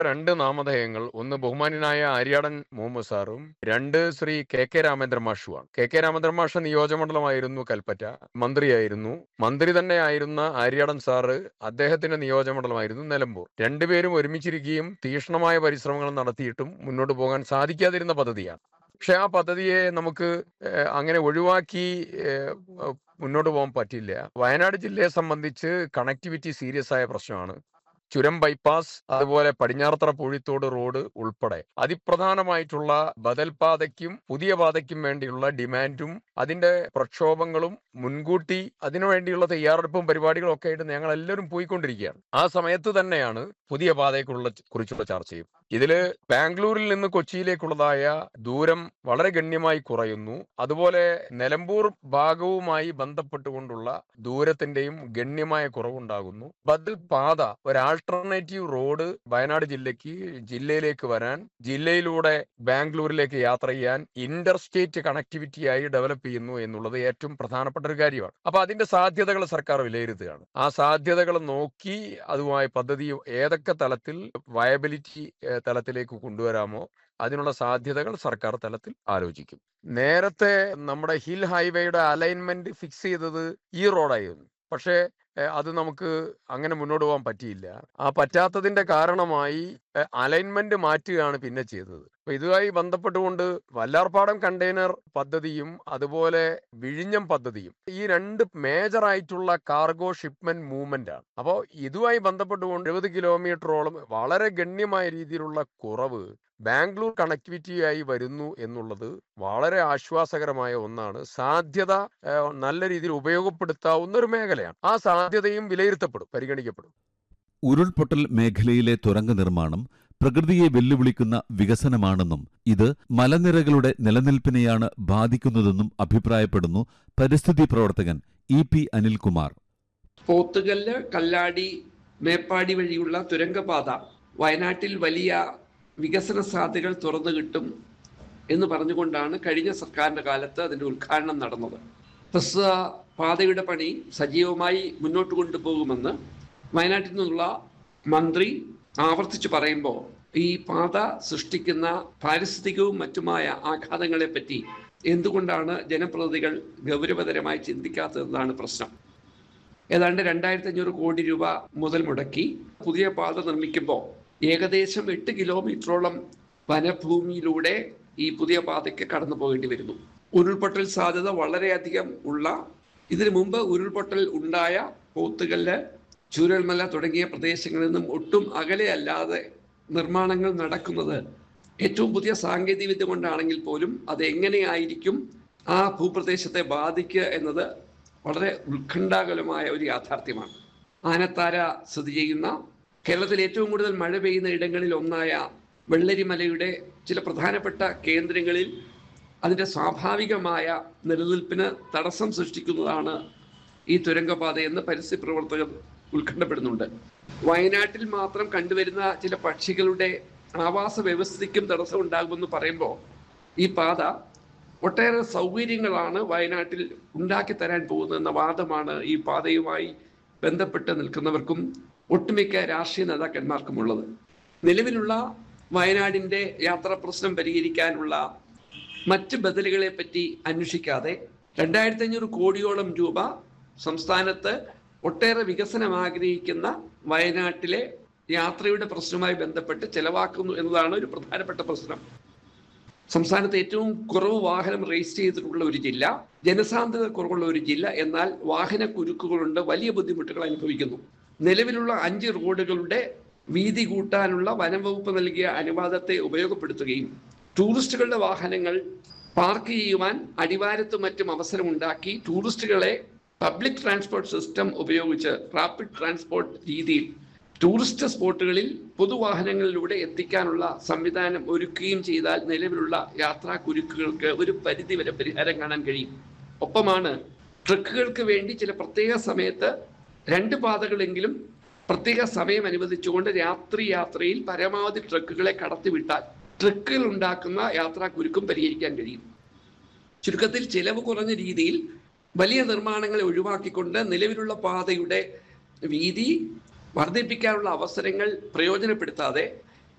രണ്ട് നാമധേയങ്ങൾ ഒന്ന് ബഹുമാന്യനായ ആര്യാടൻ മുഹമ്മദ് സാറും രണ്ട് ശ്രീ കെ കെ രാമേന്ദ്ര മാഷുമാണ് കെ കെ രാമേന്ദ്ര മാഷ നിയോജകമണ്ഡലമായിരുന്നു കൽപ്പറ്റ മന്ത്രിയായിരുന്നു മന്ത്രി തന്നെ ആയിരുന്ന ആര്യാടൻ സാറ് അദ്ദേഹത്തിന്റെ നിയോജകമണ്ഡലമായിരുന്നു നിലമ്പൂർ രണ്ടുപേരും ഒരുമിച്ചിരിക്കുകയും തീക്ഷ്ണമായ പരിശ്രമങ്ങൾ നടത്തിയിട്ടും മുന്നോട്ട് പോകാൻ സാധിക്കാതിരുന്ന പദ്ധതിയാണ് പക്ഷെ ആ പദ്ധതിയെ നമുക്ക് ഏഹ്, അങ്ങനെ ഒഴിവാക്കി ഏഹ്, മുന്നോട്ട് പോകാൻ പറ്റില്ല വയനാട് ജില്ലയെ സംബന്ധിച്ച് കണക്ടിവിറ്റി സീരിയസ് ആയ പ്രശ്നമാണ് ചുരം ബൈപ്പാസ് അതുപോലെ പടിഞ്ഞാറത്തറ പൂഴിത്തോട് റോഡ് ഉൾപ്പെടെ അതിപ്രധാനമായിട്ടുള്ള ബദൽ പാതയ്ക്കും പുതിയ പാതയ്ക്കും വേണ്ടിയുള്ള ഡിമാൻഡും അതിന്റെ പ്രക്ഷോഭങ്ങളും മുൻകൂട്ടി അതിനുവേണ്ടിയുള്ള തയ്യാറെടുപ്പും പരിപാടികളും ഒക്കെ ആയിട്ട് ഞങ്ങൾ എല്ലാവരും പോയിക്കൊണ്ടിരിക്കുകയാണ് ആ സമയത്ത് തന്നെയാണ് പുതിയ പാതയെക്കുള്ള കുറിച്ചുള്ള ചർച്ചയും ഇതില് ബാംഗ്ലൂരിൽ നിന്ന് കൊച്ചിയിലേക്കുള്ളതായ ദൂരം വളരെ ഗണ്യമായി കുറയുന്നു അതുപോലെ നിലമ്പൂർ ഭാഗവുമായി ബന്ധപ്പെട്ടുകൊണ്ടുള്ള ദൂരത്തിന്റെയും ഗണ്യമായ കുറവുണ്ടാകുന്നു ബദൽ പാത ഒരു ആൾട്ടർനേറ്റീവ് റോഡ് വയനാട് ജില്ലയ്ക്ക് ജില്ലയിലേക്ക് വരാൻ ജില്ലയിലൂടെ ബാംഗ്ലൂരിലേക്ക് യാത്ര ചെയ്യാൻ ഇന്റർ സ്റ്റേറ്റ് കണക്ടിവിറ്റിയായി ഡെവലപ്പ് ചെയ്യുന്നു എന്നുള്ളത് ഏറ്റവും പ്രധാനപ്പെട്ട ഒരു കാര്യമാണ് അപ്പൊ അതിന്റെ സാധ്യതകൾ സർക്കാർ വിലയിരുത്തുകയാണ് ആ സാധ്യതകൾ നോക്കി അതുമായി പദ്ധതി ഏതൊക്കെ തലത്തിൽ വയബിലിറ്റി തലത്തിലേക്ക് കൊണ്ടുവരാമോ അതിനുള്ള സാധ്യതകൾ സർക്കാർ തലത്തിൽ ആലോചിക്കും നേരത്തെ നമ്മുടെ ഹിൽ ഹൈവേയുടെ അലൈൻമെന്റ് ഫിക്സ് ചെയ്തത് ഈ റോഡായിരുന്നു പക്ഷേ ഏഹ്, അത് നമുക്ക് അങ്ങനെ മുന്നോട്ട് പോകാൻ പറ്റിയില്ല ആ പറ്റാത്തതിന്റെ കാരണമായി അലൈൻമെന്റ് മാറ്റുകയാണ് പിന്നെ ചെയ്തത് അപ്പൊ ഇതുമായി ബന്ധപ്പെട്ടുകൊണ്ട് വല്ലാർപാടം കണ്ടെയ്നർ പദ്ധതിയും അതുപോലെ വിഴിഞ്ഞം പദ്ധതിയും ഈ രണ്ട് മേജർ ആയിട്ടുള്ള കാർഗോ ഷിപ്മെന്റ് മൂവ്മെന്റ് ആണ് അപ്പോൾ ഇതുമായി ബന്ധപ്പെട്ടുകൊണ്ട് എഴുപത് കിലോമീറ്ററോളം വളരെ ഗണ്യമായ രീതിയിലുള്ള കുറവ് ബാംഗ്ലൂർ കണക്ടിവിറ്റിയായി വരുന്നു എന്നുള്ളത് വളരെ ആശ്വാസകരമായ ഒന്നാണ് സാധ്യത ഏഹ്, നല്ല രീതിയിൽ ഉപയോഗപ്പെടുത്താവുന്ന ഒരു മേഖലയാണ് ആ സാധ്യതയും വിലയിരുത്തപ്പെടും പരിഗണിക്കപ്പെടും ഉരുൾപൊട്ടൽ മേഖലയിലെ തുരങ്ക നിർമ്മാണം പ്രകൃതിയെ വെല്ലുവിളിക്കുന്ന വികസനമാണെന്നും ഇത് മലനിരകളുടെ നിലനിൽപ്പിനെയാണ് ബാധിക്കുന്നതെന്നും അഭിപ്രായപ്പെടുന്നു പരിസ്ഥിതി പ്രവർത്തകൻ ഇ പി അനിൽകുമാർ പോത്തുകല്ല് കല്ലാടി മേപ്പാടി വഴിയുള്ള തുരങ്കപാത വയനാട്ടിൽ വലിയ വികസന സാധ്യതകൾ തുറന്നു കിട്ടും എന്ന് പറഞ്ഞുകൊണ്ടാണ് കഴിഞ്ഞ സർക്കാരിന്റെ കാലത്ത് അതിന്റെ ഉദ്ഘാടനം നടന്നത് പ്രസ്തുത പാതയുടെ പണി സജീവമായി മുന്നോട്ട് കൊണ്ടുപോകുമെന്ന് വയനാട്ടിൽ നിന്നുള്ള മന്ത്രി ആവർത്തിച്ചു പറയുമ്പോൾ ഈ പാത സൃഷ്ടിക്കുന്ന പാരിസ്ഥിതികവും മറ്റുമായ ആഘാതങ്ങളെ പറ്റി എന്തുകൊണ്ടാണ് ജനപ്രതിനിധികൾ ഗൗരവതരമായി ചിന്തിക്കാത്തതെന്നാണ് പ്രശ്നം ഏതാണ്ട് രണ്ടായിരത്തി അഞ്ഞൂറ് കോടി രൂപ മുതൽ മുടക്കി പുതിയ പാത നിർമ്മിക്കുമ്പോൾ ഏകദേശം എട്ട് കിലോമീറ്ററോളം വനഭൂമിയിലൂടെ ഈ പുതിയ പാതയ്ക്ക് കടന്നു പോകേണ്ടി വരുന്നു ഉരുൾപൊട്ടൽ സാധ്യത വളരെയധികം ഉള്ള ഇതിനു മുമ്പ് ഉരുൾപൊട്ടൽ ഉണ്ടായ പോത്തുകല്ല് ചൂരൽമല തുടങ്ങിയ പ്രദേശങ്ങളിൽ നിന്നും ഒട്ടും അകലെയല്ലാതെ നിർമ്മാണങ്ങൾ നടക്കുന്നത് ഏറ്റവും പുതിയ സാങ്കേതിക വിദ്യ കൊണ്ടാണെങ്കിൽ പോലും അത് എങ്ങനെയായിരിക്കും ആ ഭൂപ്രദേശത്തെ ബാധിക്കുക എന്നത് വളരെ ഉത്കണ്ഠാകുലമായ ഒരു യാഥാർത്ഥ്യമാണ് ആനത്താര സ്ഥിതി ചെയ്യുന്ന കേരളത്തിൽ ഏറ്റവും കൂടുതൽ മഴ പെയ്യുന്ന ഇടങ്ങളിൽ ഒന്നായ വെള്ളരിമലയുടെ ചില പ്രധാനപ്പെട്ട കേന്ദ്രങ്ങളിൽ അതിൻ്റെ സ്വാഭാവികമായ നിലനിൽപ്പിന് തടസ്സം സൃഷ്ടിക്കുന്നതാണ് ഈ തുരങ്കപാതയെന്ന് പരിസ്ഥിതി പ്രവർത്തകർ ഉത്കണ്ഠപ്പെടുന്നുണ്ട് വയനാട്ടിൽ മാത്രം കണ്ടുവരുന്ന ചില പക്ഷികളുടെ ആവാസ വ്യവസ്ഥയ്ക്കും തടസ്സം ഉണ്ടാകുമെന്ന് പറയുമ്പോൾ ഈ പാത ഒട്ടേറെ സൗകര്യങ്ങളാണ് വയനാട്ടിൽ ഉണ്ടാക്കി തരാൻ പോകുന്നതെന്ന വാദമാണ് ഈ പാതയുമായി ബന്ധപ്പെട്ട് നിൽക്കുന്നവർക്കും ഒട്ടുമിക്ക രാഷ്ട്രീയ നേതാക്കന്മാർക്കുമുള്ളത് നിലവിലുള്ള വയനാടിൻ്റെ യാത്രാ പ്രശ്നം പരിഹരിക്കാനുള്ള മറ്റ് ബദലുകളെ പറ്റി അന്വേഷിക്കാതെ രണ്ടായിരത്തി അഞ്ഞൂറ് കോടിയോളം രൂപ സംസ്ഥാനത്ത് ഒട്ടേറെ വികസനം ആഗ്രഹിക്കുന്ന വയനാട്ടിലെ യാത്രയുടെ പ്രശ്നവുമായി ബന്ധപ്പെട്ട് ചെലവാക്കുന്നു എന്നതാണ് ഒരു പ്രധാനപ്പെട്ട പ്രശ്നം സംസ്ഥാനത്ത് ഏറ്റവും കുറവ് വാഹനം രജിസ്റ്റർ ചെയ്തിട്ടുള്ള ഒരു ജില്ല ജനസാന്ദ്രത കുറവുള്ള ഒരു ജില്ല എന്നാൽ വാഹന കുരുക്കുകളുണ്ട് വലിയ ബുദ്ധിമുട്ടുകൾ അനുഭവിക്കുന്നു നിലവിലുള്ള അഞ്ച് റോഡുകളുടെ വീതി കൂട്ടാനുള്ള വനം വകുപ്പ് നൽകിയ അനുവാദത്തെ ഉപയോഗപ്പെടുത്തുകയും ടൂറിസ്റ്റുകളുടെ വാഹനങ്ങൾ പാർക്ക് ചെയ്യുവാൻ അടിവാരത്തും മറ്റും അവസരമുണ്ടാക്കി ടൂറിസ്റ്റുകളെ പബ്ലിക് ട്രാൻസ്പോർട്ട് സിസ്റ്റം ഉപയോഗിച്ച് റാപ്പിഡ് ട്രാൻസ്പോർട്ട് രീതിയിൽ ടൂറിസ്റ്റ് സ്പോട്ടുകളിൽ പൊതുവാഹനങ്ങളിലൂടെ എത്തിക്കാനുള്ള സംവിധാനം ഒരുക്കുകയും ചെയ്താൽ നിലവിലുള്ള യാത്രാ കുരുക്കുകൾക്ക് ഒരു പരിധിവരെ പരിഹാരം കാണാൻ കഴിയും ഒപ്പമാണ് ട്രക്കുകൾക്ക് വേണ്ടി ചില പ്രത്യേക സമയത്ത് രണ്ട് പാതകളെങ്കിലും പ്രത്യേക സമയം അനുവദിച്ചുകൊണ്ട് രാത്രി യാത്രയിൽ പരമാവധി ട്രക്കുകളെ കടത്തിവിട്ടാൽ ട്രക്കുകൾ ഉണ്ടാക്കുന്ന യാത്രാ കുരുക്കും പരിഹരിക്കാൻ കഴിയും ചുരുക്കത്തിൽ ചിലവ് കുറഞ്ഞ രീതിയിൽ വലിയ നിർമ്മാണങ്ങളെ ഒഴിവാക്കിക്കൊണ്ട് നിലവിലുള്ള പാതയുടെ വീതി വർദ്ധിപ്പിക്കാനുള്ള അവസരങ്ങൾ പ്രയോജനപ്പെടുത്താതെ